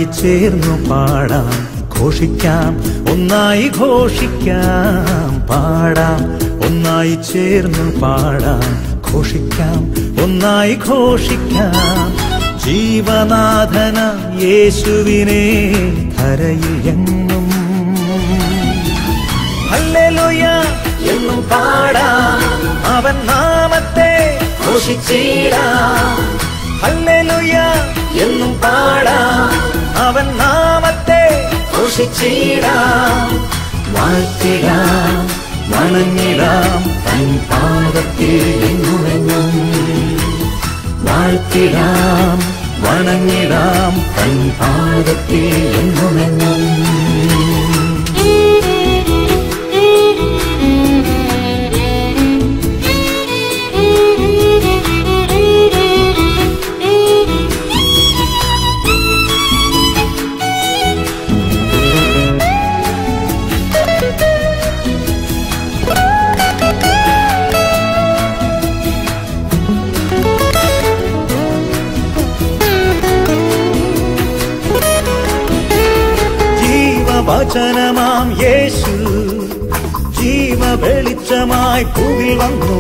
ഒന്നായി ചേർന്നു പാടാം ഘോഷിക്കാം ഒന്നായി ഘോഷിക്കാം പാടാം ഒന്നായി ചേർന്നു പാടാം ഘോഷിക്കാം ഒന്നായി ഘോഷിക്കാം ജീവനാഥന യേശുവിനെ ധരയിൽ എങ്ങും ഹല്ലേലൂയ എന്നും പാടാം അവൻ നാമത്തെ ഘോഷിച്ചിടാം ഹല്ലേലൂയ എന്നും പാടാം അവൻ നാമത്തെ ഘോഷിച്ചിടാം വാഴ്ത്തിടാം വണങ്ങിടാം തൻ പാദത്തിൽ എങ്ങുമെങ്ങും വാഴ്ത്തിടാം വണങ്ങിടാം തൻ പാദത്തിൽ എങ്ങുമെങ്ങും ജീവവചനമാം യേശു ജീവ വെളിച്ചമായി ഭൂവിൽ വന്നു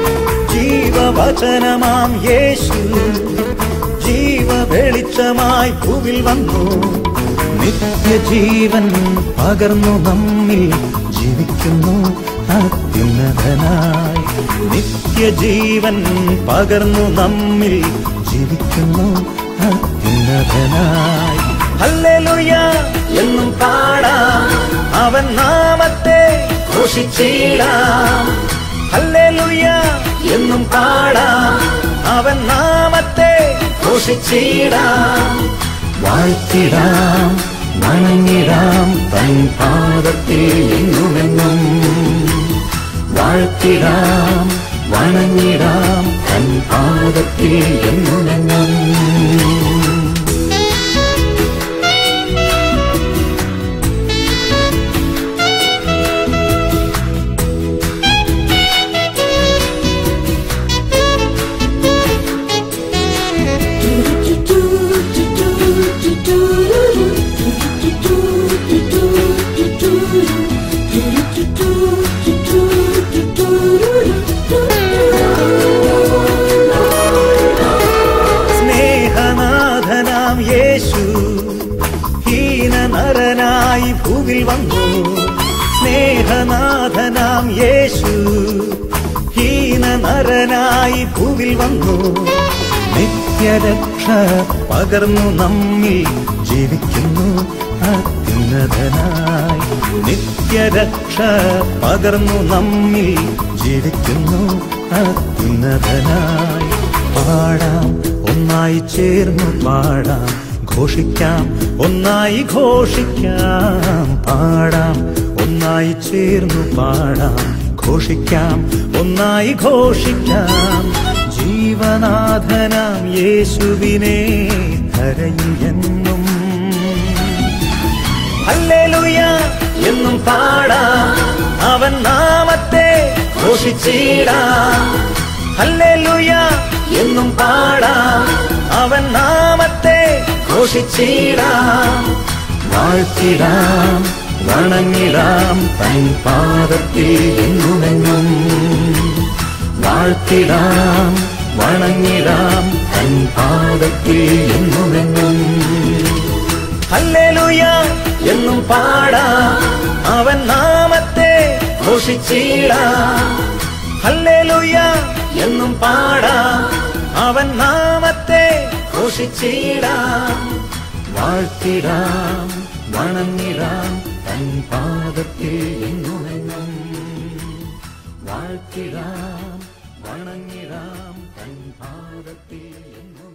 ജീവവചനമാം യേശു ജീവ വെളിച്ചമായി ഭൂവിൽ വന്നു നിത്യജീവൻ പകർന്നു നമ്മിൽ ജീവിക്കുന്നു അത്യുന്നതനായി നിത്യജീവൻ പകർന്നു നമ്മിൽ ജീവിക്കുന്നു അത്യുന്നതനായി ഹല്ലേലൂയ എന്നും പാടാം അവൻ നാമത്തെ ഘോഷിച്ചിടാം ഹല്ലേലൂയ എന്നും പാടാം അവൻ നാമത്തെ ഘോഷിച്ചിടാം വാഴ്ത്തിടാം വണങ്ങിടാം തൻ പാദത്തിൽ എങ്ങുമെന്നും വാഴ്ത്തിടാം വണങ്ങിടാം തൻ പാദത്തിൽ എങ്ങുമെന്നും സ്നേഹനാഥനാം യേശു ഹീന നരനായി ഭൂവിൽ വന്നു സ്നേഹനാഥനാം യേശു ഹീന നരനായി ഭൂവിൽ വന്നു നിത്യരക്ഷ പകർന്നു നമ്മിൽ ജീവിക്കുന്നു അത്യുന്നതനായി നിത്യരക്ഷ പകർന്നു നമ്മിൽ ജീവിക്കുന്നു അത്യുന്നതനായി പാടാം ഒന്നായി ചേർന്നു പാടാം ഘോഷിക്കാം ഒന്നായി ഘോഷിക്കാം പാടാം ഒന്നായി ചേർന്നു പാടാം ഘോഷിക്കാം ഒന്നായി ഘോഷിക്കാം ജീവനാഥനാം യേശുവിനെ ധരയിൽ എന്നും ഹല്ലേലൂയ എന്നും പാടാം അവൻ നാമത്തെ ഘോഷിച്ചിടാം ഹല്ലേലൂയ എന്നും പാടാം അവൻ നാമത്തെ ഘോഷിച്ചിടാം വാഴ്ത്തിടാം വണങ്ങിടാം തൻ പാദത്തിൽ എങ്ങുമെങ്ങും വാഴ്ത്തിടാം വണങ്ങിടാം തൻ പാദത്തിൽ എങ്ങുമെങ്ങും ഹല്ലേലൂയ എന്നും പാടാം അവൻ നാമത്തെ ഘോഷിച്ചിടാം ഹല്ലേലൂയ എന്നും പാടാം അവൻ നാമത്തെ ഘോഷിച്ചിടാം വാഴ്ത്തിടാം വണങ്ങിടാം തൻ പാദത്തിൽ എങ്ങുമെങ്ങും വാഴ്ത്തിടാം വണങ്ങിടാം തൻ പാദത്തിൽ എങ്ങും